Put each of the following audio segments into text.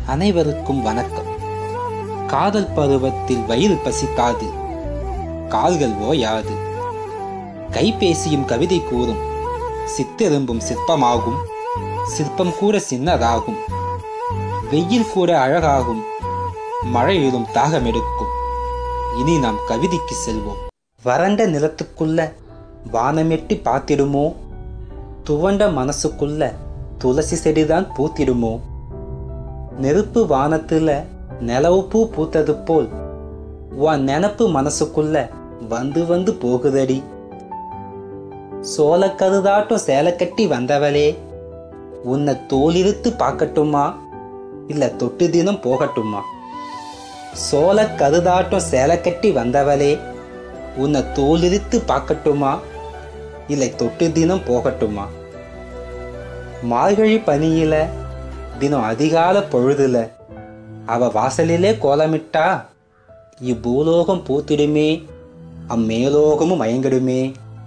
அனைவருக்கும் வணக்கம் காதல் பருவத்தில் வயிறு பசிக்காது கால்கள் ஓயாது கைபேசியும் கவிதை கூறும் சித்தெரும்பும் சிற்பமாகும் சிற்பம் கூட சின்னதாகும் வெயில் கூட அழகாகும் மழையிலும் தாகம் எடுக்கும் இனி நாம் கவிதைக்கு செல்வோம் வறண்ட நிலத்துக்குள்ள வானமெட்டி பார்த்திடுமோ துவண்ட மனசுக்குள்ள துளசி செடிதான் பூத்திடுமோ நெருப்பு வானத்துல நிலவு பூ பூத்தது போல் உன் நினப்பு மனசுக்குள்ள வந்து வந்து போகுதடி சோளக்கருதாட்டம் சேலை கட்டி வந்தவளே உன்னை தோலிருத்து பார்க்கட்டுமா இல்ல தொட்டு தினம் போகட்டுமா சோள கருதாட்டம் சேலை கட்டி வந்தவளே உன்னை தோலிருத்து பார்க்கட்டுமா இல்லை தொட்டு தினம் போகட்டுமா மார்கழி பனியில தினம் அதிகால பொழுதுல அவ வாசலிலே கோலமிட்டா இப்பூலோகம் பூத்திடுமே அம்மேலோகமும் மயங்கிடுமே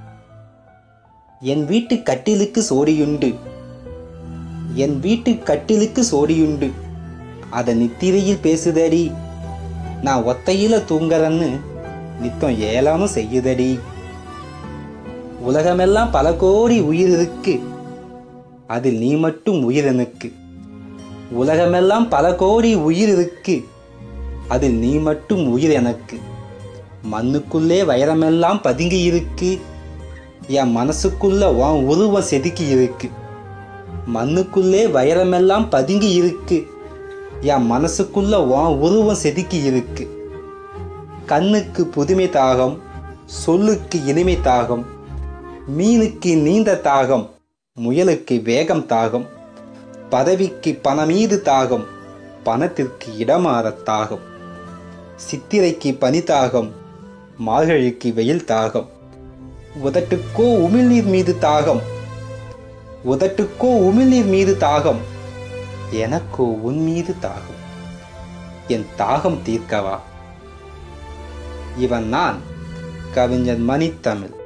என் வீட்டு கட்டிலுக்கு சோடியுண்டு என் வீட்டு கட்டிலுக்கு சோடியுண்டு அத நித்திரையில் பேசுதடி நான் ஒத்தையில தூங்குறேன்னு நித்தம் ஏலானும் செய்யுதடி உலகமெல்லாம் பல கோடி உயிர் இருக்கு அதில் நீ மட்டும் உயிர் எனக்கு உலகமெல்லாம் பல கோடி உயிர் இருக்கு அதில் நீ மட்டும் உயிர் எனக்கு மண்ணுக்குள்ளே வைரமெல்லாம் பதுங்கி இருக்கு என் மனசுக்குள்ள உன் உருவம் செதுக்கி இருக்கு மண்ணுக்குள்ளே வைரமெல்லாம் பதுங்கி இருக்கு என் மனசுக்குள்ள உன் உருவம் செதுக்கி இருக்கு கண்ணுக்கு புதுமை தாகம் சொல்லுக்கு இனிமை தாகம் மீனுக்கு நீண்ட தாகம் முயலுக்கு வேகம் தாகம் பதவிக்கு பணமீது தாகம் பணத்திற்கு இடமாற தாகம் சித்திரைக்கு பனி தாகம் மார்கழிக்கு வெயில் தாகம் உதட்டுக்கோ உமிழ்நீர் மீது தாகம் உதட்டுக்கோ உமிழ்நீர் மீது தாகம் எனக்கோ உன் மீது தாகம் என் தாகம் தீர்க்கவா இவன் நான் கவிஞர் மணித்தமிழ்